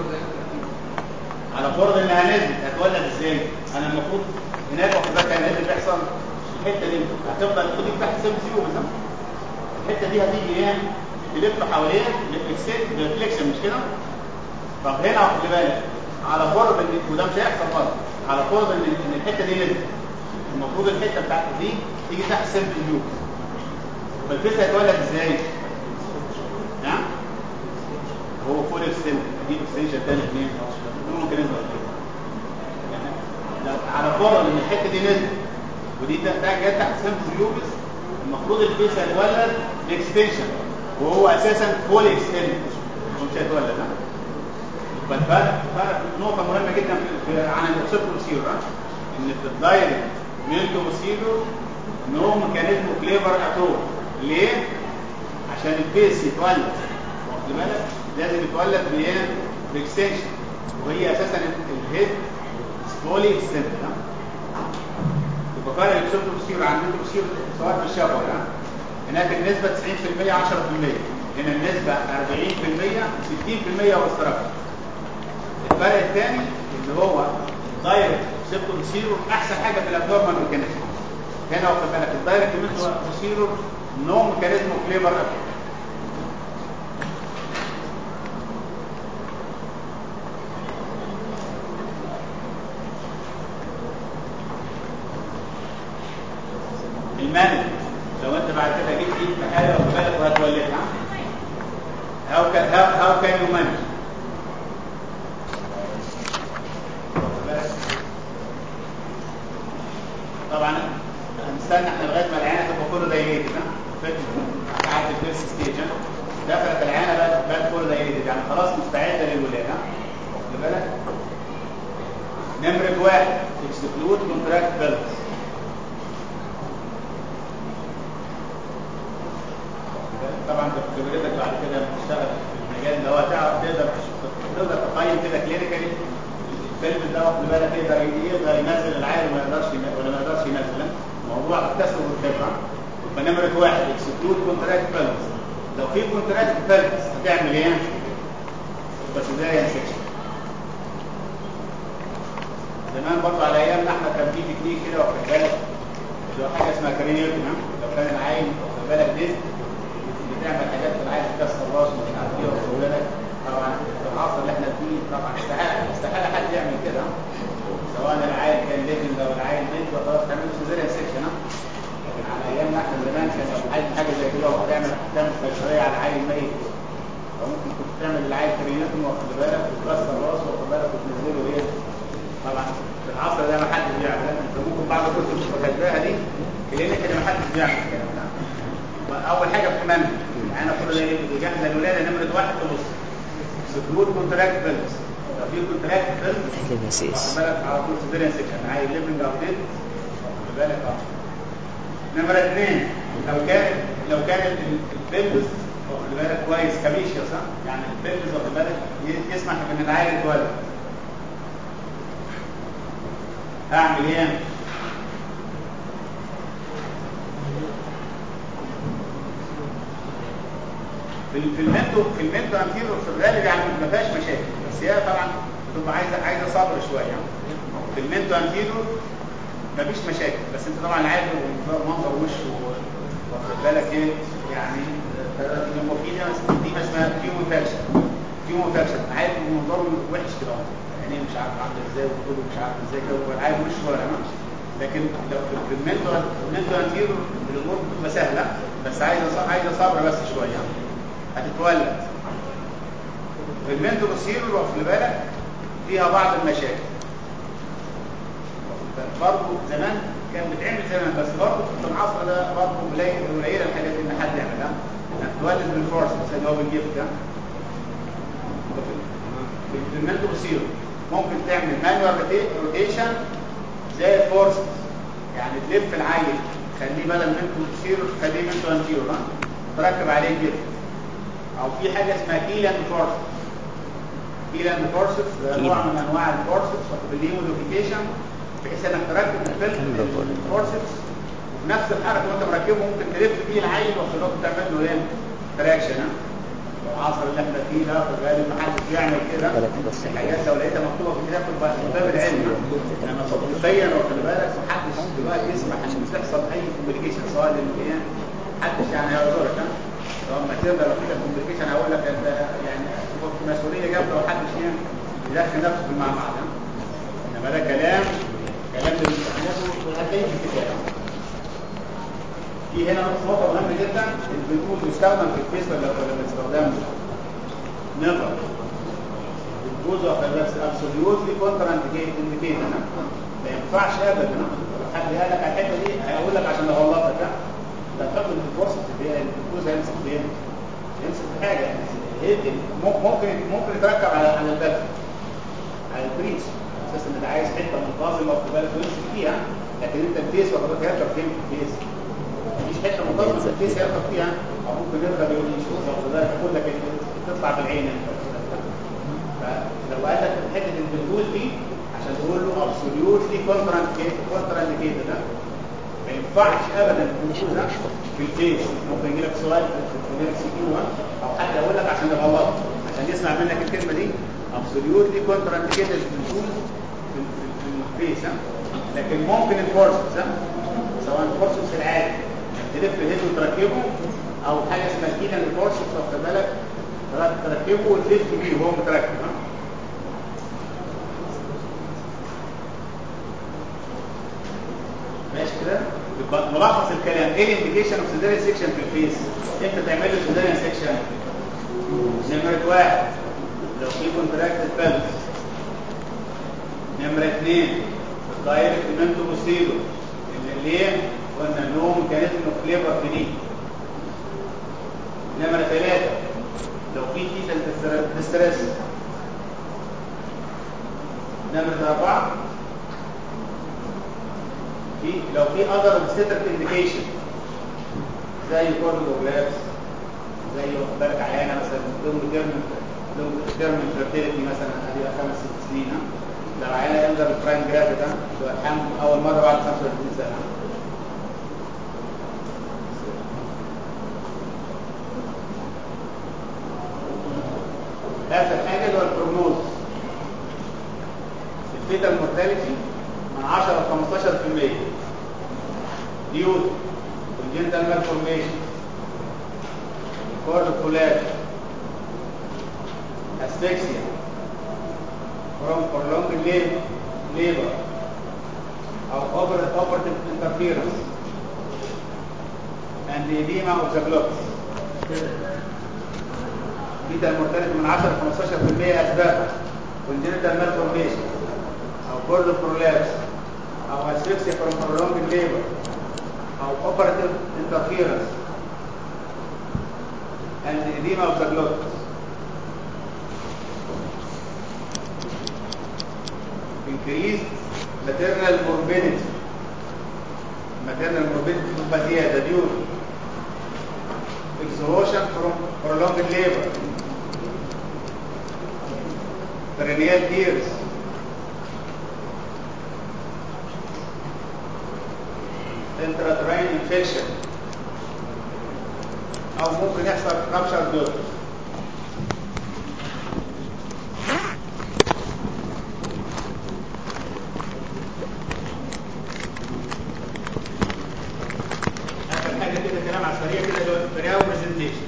على فرض انها نزلت هتولد ازاي؟ انا المفروض هناك واخد بالك ايه اللي بيحصل؟ الحته دي هتفضل تيجي تحت سن البيو بس الحته دي هتيجي ايه تلف حوالين ريفليكشن مش كده طب هنا خلي بالك على فرض ان وده مش هيحصل خالص على فرض ان ان الحته دي نزلت المفروض الحته بتاعت دي تيجي تحت سيرف اليو فالفيس هيتولد ازاي ها هو فول السن دي اكستنشن تاني اثنين ممكن نزل يعني لو على فرض ان الحته دي نزلت ودي تحت جت تحت سمت اليوبس المفروض الفيس هيتولد باكستنشن وهو اساسا فولي اكستند مش هيتولد ها فالفرق فرق نقطه مهمه جدا في في- عن الاوسيبتو بسيرو ان في الدايركت ميلتو بسيرو نو ميكانيزم فليفر اتول ليه؟ عشان الفيس يتولد واخد بالك لازم يتولد بايه؟ باكستنشن وهي اساسا الهيد فولي اكستند ها يبقى فرق الاوسيبتو بسيرو عن الميلتو بسيرو سواء في الشفوي ها هناك النسبة 90% 10% هنا النسبة 40% 60% واستراكشر الفرق الثاني اللي هو الدايركت سيبتو بسيرو احسن حاجة في الابنورمال ميكانيزم هنا واخد بالك الدايركت سيبتو بسيرو نو ميكانيزم فليفر المانج لو انت بعد كده جيت جيت حاجه واخد بالك وهتولدها هاو كان هاو كان يو مانج طبعا هنستنى احنا لغايه ما العينه تبقى كله دايليتد ها فاكر ساعات الفيرست ستيج ها دخلت العينه بقت بقت كله دايليتد يعني خلاص مستعده للولاده ها واخد بالك نمرة واحد اكسكلود كونتراكت بيلز طبعا بخبرتك بعد كده بتشتغل في المجال اللي هو تعرف تقدر تقدر تقيم كده كلينيكالي الفيلم ده واخد بالك يقدر يقدر ينزل العيل وما يقدرش ين- ولا ما يقدرش ينزل موضوع التسلم والخبره فنمره واحد اكسكلود كونتراكت بيلز لو في كونتراكت بيلز هتعمل ايه؟ بس ده سكشن زمان برضه على ايامنا احنا كان في تكنيك كده واخد بالك اللي هو حاجه اسمها كرينيوتي لو كان العين واخد بالك دي بتعمل حاجات في العين تكسر راسه ومش عارف ايه واخد بالك طبعا في العصر اللي احنا فيه طبعا استحاله استحاله حد يعمل كده سواء العين كان ليفل او العين ديت خلاص تعمل سيزيريان سيكشن لكن على ايامنا احنا زمان كان لو عايز حاجه زي كده وهتعمل هتعمل قيصريه على عين ميت فممكن كنت تعمل العين كرينيوتي واخد بالك وتكسر راسه واخد بالك وتنزله ايه طبعا في العصر ده ما حدش بيعمل انت ممكن بعض الكتب مش كاتباها دي كلينيك اللي ما حدش بيعمل الكلام ده اول حاجه في المنهج انا كل ده جهز الولاده نمره واحد في النص سكرول كونتراكت بيلز لو في كونتراكت بيلز النسيس. واخد بالك على طول سيزيريان سيكشن عايز ليفنج او ديد واخد بالك اه نمره اثنين لو كان لو كان ال- البيلز واخد بالك كويس كابيشيا صح يعني البيلز واخد بالك ي- يسمح ان العيل يتولد اعمل ايه في ال- في المنتو في المنتو انتيرو في الغالب يعني ما فيهاش مشاكل بس هي طبعا بتبقى عايزه عايزه صبر شويه في المنتو انتيرو ما فيش مشاكل بس انت طبعا عارف منظر منظر وشه و- واخد بالك ايه يعني الهيموفيليا دي اسمها فيومو فاكشن فيومو فاكشن عارف منظره وحش كده يعني مش عارف عامل ازاي وكله مش عارف ازاي كده والعيب وشه ولا ماشي لكن لو في في المنتو المنتو انتيرو الامور بتبقى سهله بس عايزه ص- عايزه صبر بس شويه هتتولد في المنتو بصير واخد بالك فيها بعض المشاكل برضه زمان كان بتعمل زمان بس برضه في العصر ده برضه قليل قليله الحاجات دي ان حد يعملها انك تولد بالفورس بس اللي هو بالجيفت ده في في المنتو بصير ممكن تعمل مانوال روتيشن زي الفورس يعني تلف العيل تخليه بدل منتو بصير تخليه منتو انتيرو ها تركب عليه جيفت او في حاجه اسمها كيلاند فورس كيلاند فورسز ده نوع من انواع الفورسز بالليه موديفيكيشن بحيث انك تركب الفيلم الفورسز وفي نفس الحركه وانت مركبه ممكن تلف بيه العين وخلاص تعمل له ايه تراكشن ها العصر اللي احنا فيه ده في الغالب ما حدش بيعمل كده بالك بس الحاجات لو لقيتها مكتوبه في كتاب تبقى من باب العلم لما تبين وخلي بالك ما حدش دلوقتي يسمح ان تحصل اي كوميونيكيشن سواء للايه محدش يعني هيعذرك ها لو ما تقدر لو في كوميونيكيشن هقول لك انت يعني تبقى في مسؤوليه جامده ومحدش يعني يدخل نفسه في المعمعة ده انما ده كلام كلام للامتحانات وهتلاقيه في الكتاب في هنا نقطة مهمة جدا البنقول بيستخدم في الكيس ولا ولا ما بيستخدمش؟ نيفر الجزء بس ابسوليوتلي كونترا انديكيتد ما ينفعش ابدا لو حد قال لك على الحته دي هيقول لك عشان اغلطك لا ده تحط الفورس في الجزء هيمسك فين؟ يمسك في حاجه هي دي. مم- ممكن ممكن يتركب على على البلد على البريس اساس ان ده عايز حته منتظمه واخد بالك ويمسك فيها لكن انت الفيس واخد بالك هيركب فين في الفيس مفيش حته منتظمه في الفيس هيركب فيها او ممكن يركب يشوف واخد بالك يقول لك تطلع بالعين انت فلو قال لك حته البلبول دي عشان تقول له ابسوليوتلي كونترانديكيتد ده ما ينفعش ابدا البلبول ده في الفيس ممكن يجي لك سؤال في الام سي كيو او حد يقول لك عشان يغلطك عشان يسمع منك الكلمه دي ابسوليوتلي كونترانديكيتد البلبول في في- في الفيس ها لكن ممكن الفورسز ها سواء الفورسز العادي تلف الهيد وتركبه او حاجه اسمها كينا الفورسز واخد بالك تركبه وتلف بيه وهو متركب ها ماشي كده يبقى ملخص الكلام ايه الانديكيشن اوف سيزاريان سيكشن في الفيس امتى تعمل له سيزاريان سيكشن نمرة واحد لو في كونتراكتد بلس نمرة اثنين دايركت منتو بوسيلو اللي ليه قلنا النوم ميكانيزم اوف ليبر في دي نمرة ثلاثة لو في فيتال ديستريس نمرة أربعة في لو في اذر اوبستريك انديكيشن زي كوردوجلاس زي واخد بالك عيانه مثلا لونج تيرم لونج تيرم فيرتيليتي مثلا هتبقى خمس ست سنين ها؟ لو عيانه يقدر البرايم جرافيك ده تبقى الحمل اول مره بعد 25 سنه اخر حاجه اللي هو البروجنوز الفيتال مورتاليتي من 10 ل 15% ديوت والجنتال مالفورميشن كورد كولاب اسفكسيا from prolonged labor, labor او operative interference and edema of the glutes بيتا المرتبط من 10 ل 15% اسبابها congenital malformation او كورد prolapse او asphyxia from prolonged labor او operative interference and edema of the glutes increased maternal morbidity maternal morbidity تبقى زيادة due exhaustion from prolonged labor perennial tears intrauterine infection او ممكن يحصل rupture دوت اخر حاجه كده كلام على السريع كده اللي هو البرياو برزنتيشن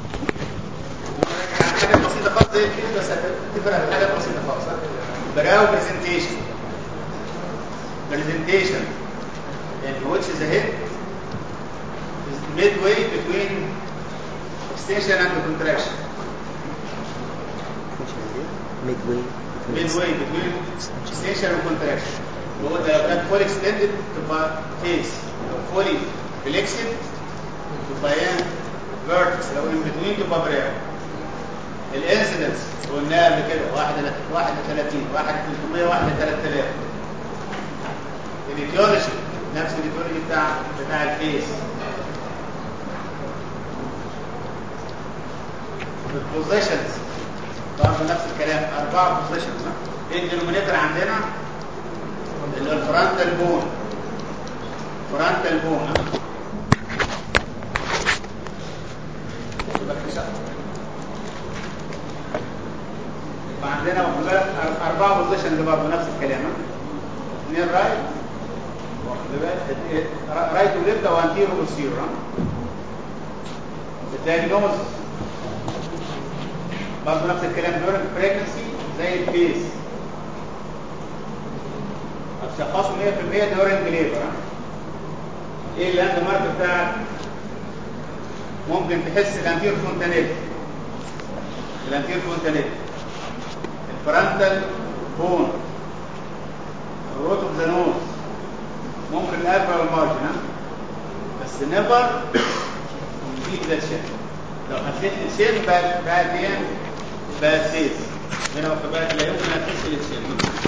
حاجه بسيطه خالص زي كده بس هتفرق حاجه بسيطه خالص برياو برزنتيشن برزنتيشن يعني which is the head is midway between extension and contraction midway midway between extension and contraction وهو ده لو كان فول اكستندد تبقى فيس لو فولي فليكسد تبقى ايه فيرتكس لو ان بتوين تبقى بريال الانسيدنس قلناها قبل كده 1 ل 1 ل 30 1 ل 300 1 ل 3000 الايتيولوجي نفس الايتيولوجي بتاع بتاع الفيس البوزيشنز برضه نفس الكلام اربعه بوزيشنز ايه الدينومينيتور عندنا اللي هو الفرونتال بون فرونتال بون يبقى عندنا واخد بالك أر- اربعه بوزيشنز برضه نفس الكلام ها؟ اثنين رايت واخد بالك إيه؟ را- رايت وليفت او انتيرو وسيرو ها الدايجنوز برضه نفس الكلام دورنج بريجنسي زي الفيس هتشخصه 100% دورنج ليبر ها؟ ايه اللاند مارك بتاعك ممكن تحس الانتير فونتانيل الانتير فونتانيل الفرنتال بون الروت اوف ذا نوز الابر مارجن ها بس نيفر في ذا شيء لو حسيت الشيء بقى بقى دي بقى سيس هنا واخد بالك لا يمكن هتحس الشيء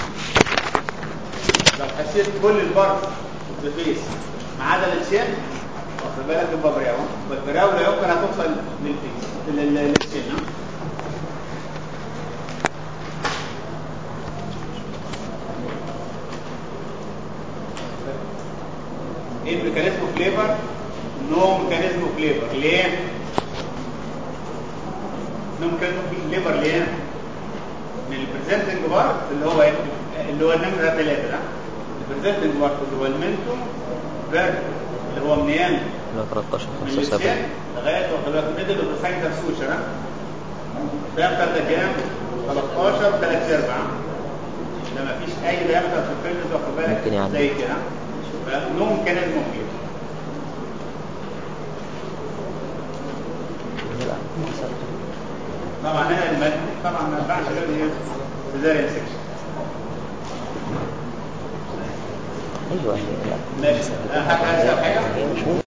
لو حسيت كل البارت بفيس ما عدا الشيء واخد بالك يبقى برياو والبرياو لا يمكن هتوصل للفيس لل- للشيء ها ايه الميكانيزم اوف ليبر نو ميكانيزم اوف ليبر ليه نو ميكانيزم اوف ليبر ليه من البريزنتنج بارت اللي هو ايه اللي هو النمره ثلاثه ده البريزنتنج بارت اللي هو المنتو فيرب اللي هو منين اللي هو 13 من 5 7 الشين لغايه واخد بالك ميدل اوف ساينتر سوشر ها الدايمتر ده كام 13 3 ارباع ده مفيش اي دايمتر في الفيلد واخد بالك ممكن يعدي. زي كده فنو ميكانيزم اوف ليبر لا ما حصلش. طبعا هنا المد طبعا ما ينفعش غير ايه سيزاريان سكشن ايوه هي لا ماشي حاجه عايز حاجه هي مش ممكن